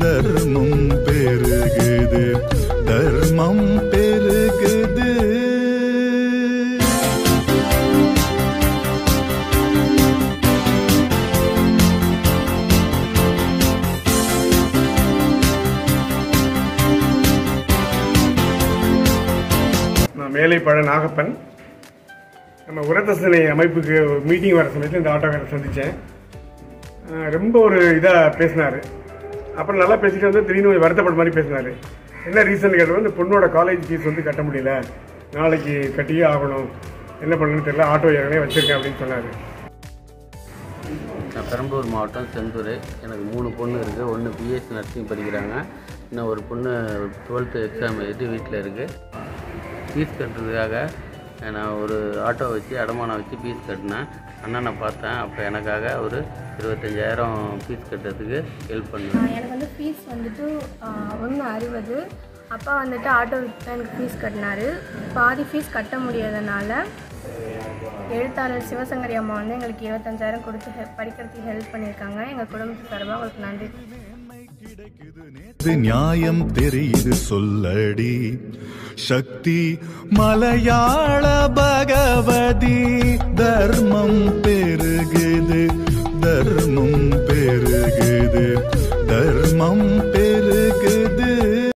தர்மம் பெருகுது தர்மம் பெருகுது நான் மேலைப்பழ நாகப்பன் நம்ம உரத்த சிலை அமைப்புக்கு ஒரு மீட்டிங் வர சமயத்தில் இந்த ஆட்டோக்காரரை சந்தித்தேன் ரொம்ப ஒரு இதாக பேசினார் அப்புறம் நல்லா பேசிட்டு வந்து திடீர்னு ஒரு வருத்தப்பட்ட மாதிரி பேசினார் என்ன ரீசன் கேட்டது இந்த பொண்ணோட காலேஜ் ஃபீஸ் வந்து கட்ட முடியல நாளைக்கு கட்டியே ஆகணும் என்ன பண்ணணும்னு தெரியல ஆட்டோ ஏற்கனவே வச்சுருக்கேன் அப்படின்னு சொன்னார் நான் பெரம்பலூர் மாவட்டம் செந்தூர் எனக்கு மூணு பொண்ணு இருக்குது ஒன்று பிஎஸ்சி நர்சிங் படிக்கிறாங்க இன்னும் ஒரு பொண்ணு டுவெல்த்து எக்ஸாம் எழுதி வீட்டில் இருக்குது ஃபீஸ் கட்டுறதுக்காக நான் ஒரு ஆட்டோ வச்சு அடமானம் வச்சு ஃபீஸ் கட்டினேன் அண்ணனை பார்த்தேன் அப்போ எனக்காக ஒரு இருபத்தஞ்சாயிரம் ஃபீஸ் கட்டுறதுக்கு ஹெல்ப் பண்ணேன் ஆஹ் எனக்கு வந்து ஃபீஸ் வந்துட்டு ஒன்று அறுபது அப்பா வந்துட்டு ஆட்டோ தான் எனக்கு ஃபீஸ் கட்டினாரு பாதி ஃபீஸ் கட்ட முடியாதனால எழுத்தாளர் சிவசங்கரி அம்மா வந்து எங்களுக்கு இருபத்தஞ்சாயிரம் கொடுத்து ஹெ படிக்கிறதுக்கு ஹெல்ப் பண்ணியிருக்காங்க எங்கள் குடும்பத்து சார்பாக அவங்களுக்கு நன்றி இது நியாயம் தெரியுது சொல்லடி சக்தி மலையாள பகவதி தர்மம்